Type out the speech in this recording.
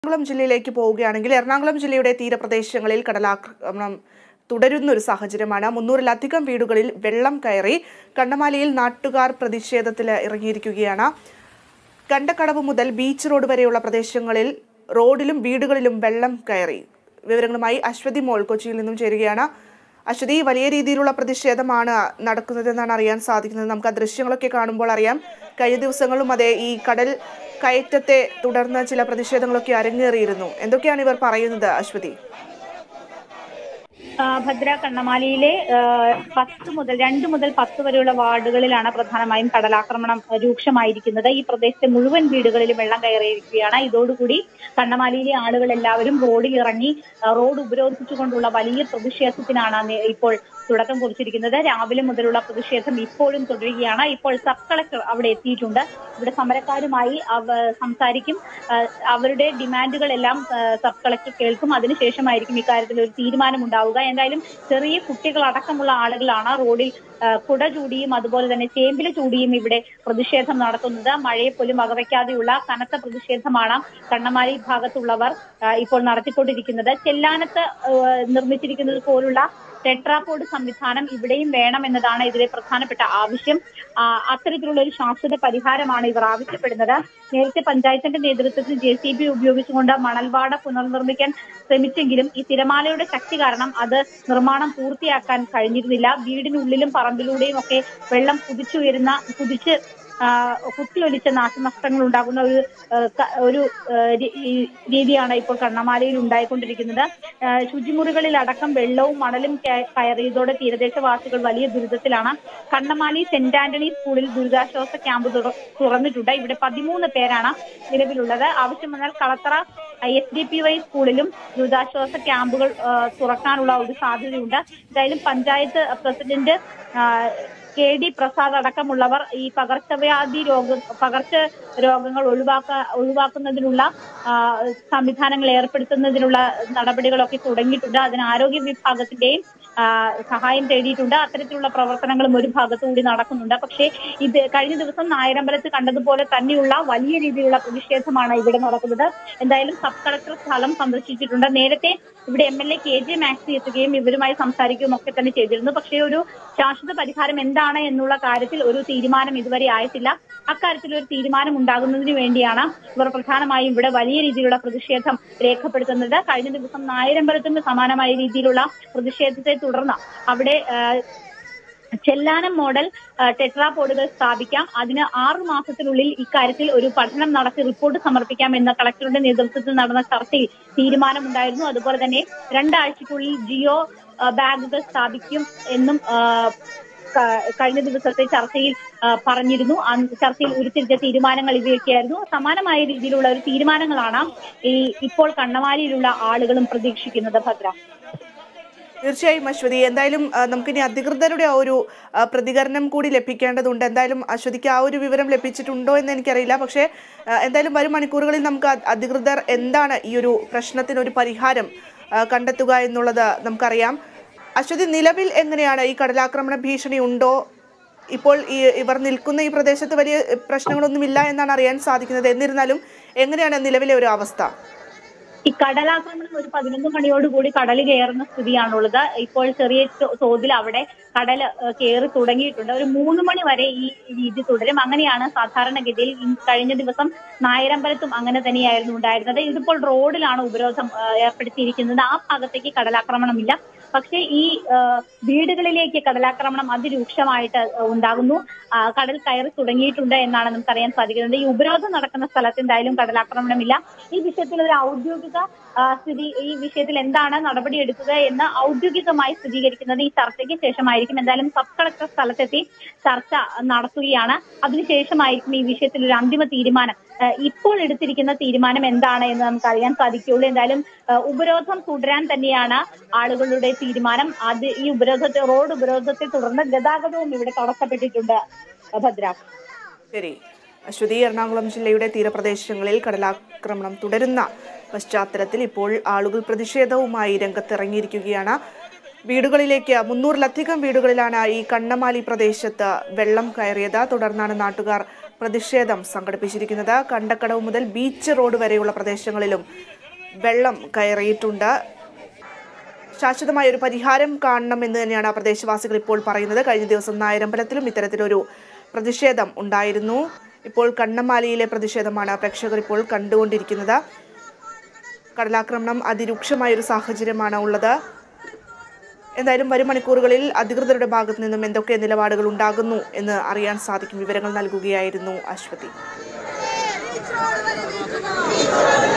എറണാകുളം ജില്ലയിലേക്ക് പോവുകയാണെങ്കിൽ എറണാകുളം ജില്ലയുടെ തീരപ്രദേശങ്ങളിൽ കടലാക്രമണം തുടരുന്ന ഒരു സാഹചര്യമാണ് മുന്നൂറിലധികം വീടുകളിൽ വെള്ളം കയറി കണ്ണമാലിയിൽ നാട്ടുകാർ പ്രതിഷേധത്തിൽ ഇറങ്ങിയിരിക്കുകയാണ് കണ്ടക്കടവ് മുതൽ ബീച്ച് റോഡ് വരെയുള്ള പ്രദേശങ്ങളിൽ റോഡിലും വീടുകളിലും വെള്ളം കയറി വിവരങ്ങളുമായി അശ്വതി മോൾ കൊച്ചിയിൽ നിന്നും ചേരുകയാണ് അശ്വതി വലിയ രീതിയിലുള്ള പ്രതിഷേധമാണ് നടക്കുന്നതെന്നാണ് അറിയാൻ സാധിക്കുന്നത് നമുക്ക് ആ ദൃശ്യങ്ങളൊക്കെ കാണുമ്പോൾ അറിയാം കഴിഞ്ഞ ദിവസങ്ങളിലും അതെ ഈ കടൽ കയറ്റത്തെ തുടർന്ന് ചില പ്രതിഷേധങ്ങളൊക്കെ അരങ്ങേറിയിരുന്നു എന്തൊക്കെയാണ് ഇവർ പറയുന്നത് അശ്വതി ആ, ഭദ്ര കണ്ണമാലിയിലെ ആ, പത്ത് മുതൽ രണ്ട് മുതൽ പത്ത് വരെയുള്ള വാർഡുകളിലാണ് പ്രധാനമായും കടലാക്രമണം രൂക്ഷമായിരിക്കുന്നത് ഈ പ്രദേശത്തെ മുഴുവൻ വീടുകളിലും വെള്ളം കയറിയിരിക്കുകയാണ് ഇതോടുകൂടി കണ്ണമാലിയിലെ ആളുകൾ എല്ലാവരും റോഡിൽ ഇറങ്ങി ആ, റോഡ് ഉപരോധിച്ചുകൊണ്ടുള്ള വലിയ പ്രതിഷേധത്തിനാണ് നേ- ഇപ്പോൾ തുടക്കം കുറിച്ചിരിക്കുന്നത് രാവിലെ മുതലുള്ള പ്രതിഷേധം ഇപ്പോഴും തുടരുകയാണ് ഇപ്പോൾ സബ് കളക്ടർ അവിടെ എത്തിയിട്ടുണ്ട് ഇവിടെ സമരക്കാരുമായി അവ സംസാരിക്കും ആ, അവരുടെ ഡിമാൻഡുകളെല്ലാം ആ, സബ് കളക്ടർ കേൾക്കും അതിനുശേഷമായിരിക്കും ഇക്കാര്യത്തിൽ ഒരു തീരുമാനം ഉണ്ടാവുക എന്തായാലും ചെറിയ കുട്ടികളടക്കമുള്ള ആളുകളാണ് റോഡിൽ ആ, കുട ചൂടിയും അതുപോലെ തന്നെ ചേമ്പില ചൂടിയും ഇവിടെ പ്രതിഷേധം നടത്തുന്നത് മഴയെ പോലും വകവയ്ക്കാതെയുള്ള കനത്ത പ്രതിഷേധമാണ് കണ്ണമാലി ഭാഗത്തുള്ളവർ ആ, ഇപ്പോൾ നടത്തിക്കൊണ്ടിരിക്കുന്നത് ചെല്ലാനത്ത് ആ, നിർമ്മിച്ചിരിക്കുന്നത് പോലുള്ള ടെട്രാപോഡ് സംവിധാനം ഇവിടെയും വേണം എന്നതാണ് ഇതിലെ പ്രധാനപ്പെട്ട ആവശ്യം ആ, അത്തരത്തിലുള്ള ഒരു ശാശ്വത പരിഹാരമാണ് ഇവർ ആവശ്യപ്പെടുന്നത് നേരത്തെ പഞ്ചായത്തിന്റെ നേതൃത്വത്തിൽ ജെ സി ബി ഉപയോഗിച്ചുകൊണ്ട് മണൽവാട പുനർനിർമ്മിക്കാൻ ശ്രമിച്ചെങ്കിലും ഈ തിരമാലയുടെ ശക്തി കാരണം അത് നിർമ്മാണം പൂർത്തിയാക്കാൻ കഴിഞ്ഞിരുന്നില്ല വീടിനുള്ളിലും പറമ്പിലൂടെയും ഒക്കെ വെള്ളം കുതിച്ചുയരുന്ന കുതിച്ച് ആ, കുത്തിയൊലിച്ച നാശനഷ്ടങ്ങൾ ഉണ്ടാകുന്ന ഒരു ആ, ക- ഒരു ആ, രീ- ഈ രീതിയാണ് ഇപ്പോൾ കണ്ണമാലയിൽ ഉണ്ടായിക്കൊണ്ടിരിക്കുന്നത് ആ, ശുചിമുറികളിൽ അടക്കം വെള്ളവും മണലും കയ- കയറിയതോടെ തീരദേശവാസികൾ വലിയ ദുരിതത്തിലാണ് കണ്ണമാലി സെന്റ് ആന്റണി സ്കൂളിൽ ദുരിതാശ്വാസ ക്യാമ്പ് തുറ- തുറന്നിട്ടുണ്ട് ഇവിടെ പതിമൂന്ന് പേരാണ് നിലവിലുള്ളത് ആവശ്യം വന്നാൽ Kalathara S D P Y സ്കൂളിലും ദുരിതാശ്വാസ ക്യാമ്പുകൾ ആ, തുറക്കാനുള്ള ഒരു സാധ്യതയുണ്ട് എന്തായാലും പഞ്ചായത്ത് പ്രസിഡന്റ് ആ, കെ ഡി പ്രസാദ് അടക്കമുള്ളവർ ഈ പകർച്ചവ്യാധി രോഗ പകർച്ച രോഗങ്ങൾ ഒഴിവാക്ക ഒഴിവാക്കുന്നതിനുള്ള ആ, സംവിധാനങ്ങൾ ഏർപ്പെടുത്തുന്നതിനുള്ള നടപടികളൊക്കെ തുടങ്ങിയിട്ടുണ്ട് അതിന് ആരോഗ്യ വിഭാഗത്തിന്റെയും ആ, സഹായം തേടിയിട്ടുണ്ട് അത്തരത്തിലുള്ള പ്രവർത്തനങ്ങളും ഒരു ഭാഗത്തുകൂടി നടക്കുന്നുണ്ട് പക്ഷേ ഇത് കഴിഞ്ഞ ദിവസം നായരമ്പലത്ത് കണ്ടതുപോലെ തന്നെയുള്ള വലിയ രീതിയിലുള്ള പ്രതിഷേധമാണ് ഇവിടെ നടക്കുന്നത് എന്തായാലും സബ് കളക്ടർ സ്ഥലം സന്ദർശിച്ചിട്ടുണ്ട് നേരത്തെ ഇവിടെ M L A K J Maxi എത്തുകയും ഇവരുമായി സംസാരിക്കുകയും ഒക്കെ തന്നെ ചെയ്തിരുന്നു പക്ഷേ ഒരു ശാശ്വത പരിഹാരം എന്താണ് എന്നുള്ള കാര്യത്തിൽ ഒരു തീരുമാനം ഇതുവരെ ആയിട്ടില്ല അക്കാര്യത്തിൽ ഒരു തീരുമാനം ഉണ്ടാകുന്നതിന് വേണ്ടിയാണ് ഇവർ പ്രധാനമായും ഇവിടെ വലിയ രീതിയിലുള്ള പ്രതിഷേധം രേഖപ്പെടുത്തുന്നത് കഴിഞ്ഞ ദിവസം നായരമ്പലത്തിന് സമാനമായ രീതിയിലുള്ള പ്രതിഷേധത്തെ തുടർന്ന് അവിടെ ആ, ചെല്ലാനം മോഡൽ ആ, ടെട്രാപോഡുകൾ സ്ഥാപിക്കാം അതിന് ആറു മാസത്തിനുള്ളിൽ ഇക്കാര്യത്തിൽ ഒരു പഠനം നടത്തി റിപ്പോർട്ട് സമർപ്പിക്കാം എന്ന കളക്ടറുടെ നേതൃത്വത്തിൽ നടന്ന ചർച്ചയിൽ തീരുമാനമുണ്ടായിരുന്നു അതുപോലെ തന്നെ രണ്ടാഴ്ചയ്ക്കുള്ളിൽ ജിയോ ആ, ബാഗുകൾ സ്ഥാപിക്കും എന്നും ആ, ക- കഴിഞ്ഞ ദിവസത്തെ ചർച്ചയിൽ ആ, പറഞ്ഞിരുന്നു അന്ന് ചർച്ചയിൽ ഉരുത്തിരിച്ച തീരുമാനങ്ങൾ ഇവയൊക്കെയായിരുന്നു സമാനമായ രീതിയിലുള്ള ഒരു തീരുമാനങ്ങളാണ് ഈ ഇപ്പോൾ കണ്ണമാലിയിലുള്ള ആളുകളും പ്രതീക്ഷിക്കുന്നത് ഭദ്ര തീർച്ചയായും അശ്വതി എന്തായാലും ആ, നമുക്കിനി അധികൃതരുടെ ആ ഒരു ആ, പ്രതികരണം കൂടി ലഭിക്കേണ്ടതുണ്ട് എന്തായാലും അശ്വതിക്ക് ആ ഒരു വിവരം ലഭിച്ചിട്ടുണ്ടോ എന്ന് എനിക്കറിയില്ല പക്ഷേ ആ, എന്തായാലും വരും മണിക്കൂറുകളിൽ നമുക്ക് അ- അധികൃതർ എന്താണ് ഈ ഒരു പ്രശ്നത്തിന് ഒരു പരിഹാരം ആ, കണ്ടെത്തുക എന്നുള്ളത് നമുക്കറിയാം അശ്വതി നിലവിൽ എങ്ങനെയാണ് ഈ കടലാക്രമണ ഭീഷണി ഉണ്ടോ ഇപ്പോൾ ഈ ഇവർ നിൽക്കുന്ന ഈ പ്രദേശത്ത് വലിയ പ്രശ്നങ്ങളൊന്നുമില്ല എന്നാണ് അറിയാൻ സാധിക്കുന്നത് എന്നിരുന്നാലും എങ്ങനെയാണ് നിലവിലെ ഒരു അവസ്ഥ ഈ കടലാക്രമണം ഒരു പതിനൊന്ന് മണിയോടുകൂടി കടൽ കയറുന്ന സ്ഥിതിയാണുള്ളത് ഇപ്പോൾ ചെറിയ തോ- തോതിൽ അവിടെ കടൽ ഏഹ്, കയറി തുടങ്ങിയിട്ടുണ്ട് ഒരു മൂന്ന് മണി വരെ ഈ രീതി തുടരും അങ്ങനെയാണ് സാധാരണഗതിയിൽ ഈ കഴിഞ്ഞ ദിവസം നായരമ്പലത്തും അങ്ങനെ തന്നെയായിരുന്നു ഉണ്ടായിരുന്നത് ഇതിപ്പോൾ റോഡിലാണ് ഉപരോധം ഏഹ്, ഏർപ്പെടുത്തിയിരിക്കുന്നത് ആ ഭാഗത്തേക്ക് കടലാക്രമണമില്ല പക്ഷേ ഈ ഏഹ്, വീടുകളിലേക്ക് കടലാക്രമണം അതിരൂക്ഷമായിട്ട് ഉണ്ടാകുന്നു ആ, കടൽ കയറി തുടങ്ങിയിട്ടുണ്ട് എന്നാണ് നമുക്കറിയാൻ സാധിക്കുന്നത് ഈ ഉപരോധം നടക്കുന്ന സ്ഥലത്ത് എന്തായാലും കടലാക്രമണമില്ല ഈ വിഷയത്തിൽ ഒരു ഔദ്യോഗിക ആ, സ്ഥിതി ഈ വിഷയത്തിൽ എന്താണ് നടപടി എടുക്കുക എന്ന് ഔദ്യോഗികമായി സ്ഥിരീകരിക്കുന്നത് ഈ ചർച്ചയ്ക്ക് ശേഷമായിരിക്കും എന്തായാലും സബ് കളക്ടർ സ്ഥലത്തെത്തി ചർച്ച നടത്തുകയാണ് അതിനുശേഷമായിരിക്കും ഈ വിഷയത്തിൽ ഒരു അന്തിമ തീരുമാനം ആ, ഇപ്പോൾ എടുത്തിരിക്കുന്ന തീരുമാനം എന്താണ് എന്ന് നമുക്ക് അറിയാൻ സാധിക്കുകയുള്ളൂ എന്തായാലും ആ, ഉപരോധം തുടരാൻ തന്നെയാണ് ആളുകളുടെ തീരുമാനം അത് ഈ ഉപരോധത്തെ റോഡ് ഉപരോധത്തെ തുടർന്ന് ഗതാഗതവും ഇവിടെ തടസ്സപ്പെട്ടിട്ടുണ്ട് ഭദ്ര ശരി അശ്വതി എറണാകുളം ജില്ലയുടെ തീരപ്രദേശങ്ങളിൽ കടലാക്രമണം തുടരുന്ന പശ്ചാത്തലത്തിൽ ഇപ്പോൾ ആളുകൾ പ്രതിഷേധവുമായി രംഗത്തിറങ്ങിയിരിക്കുകയാണ് വീടുകളിലേക്ക് മുന്നൂറിലധികം വീടുകളിലാണ് ഈ കണ്ണമാലി പ്രദേശത്ത് വെള്ളം കയറിയത് തുടർന്നാണ് നാട്ടുകാർ പ്രതിഷേധം സംഘടിപ്പിച്ചിരിക്കുന്നത് കണ്ടക്കടവ് മുതൽ ബീച്ച് റോഡ് വരെയുള്ള പ്രദേശങ്ങളിലും വെള്ളം കയറിയിട്ടുണ്ട് ശാശ്വതമായ ഒരു പരിഹാരം കാണണമെന്ന് തന്നെയാണ് ആ പ്രദേശവാസികൾ ഇപ്പോൾ പറയുന്നത് കഴിഞ്ഞ ദിവസം നായരമ്പലത്തിലും ഇത്തരത്തിലൊരു പ്രതിഷേധം ഉണ്ടായിരുന്നു ഇപ്പോൾ കണ്ണമാലിയിലെ പ്രതിഷേധമാണ് പ്രേക്ഷകർ ഇപ്പോൾ കണ്ടുകൊണ്ടിരിക്കുന്നത് കടലാക്രമണം അതിരൂക്ഷമായ ഒരു സാഹചര്യമാണ് ഉള്ളത് എന്തായാലും വരും മണിക്കൂറുകളിൽ അധികൃതരുടെ ഭാഗത്തു നിന്നും എന്തൊക്കെ നിലപാടുകൾ ഉണ്ടാകുന്നു എന്ന് അറിയാൻ സാധിക്കും വിവരങ്ങൾ നൽകുകയായിരുന്നു അശ്വതി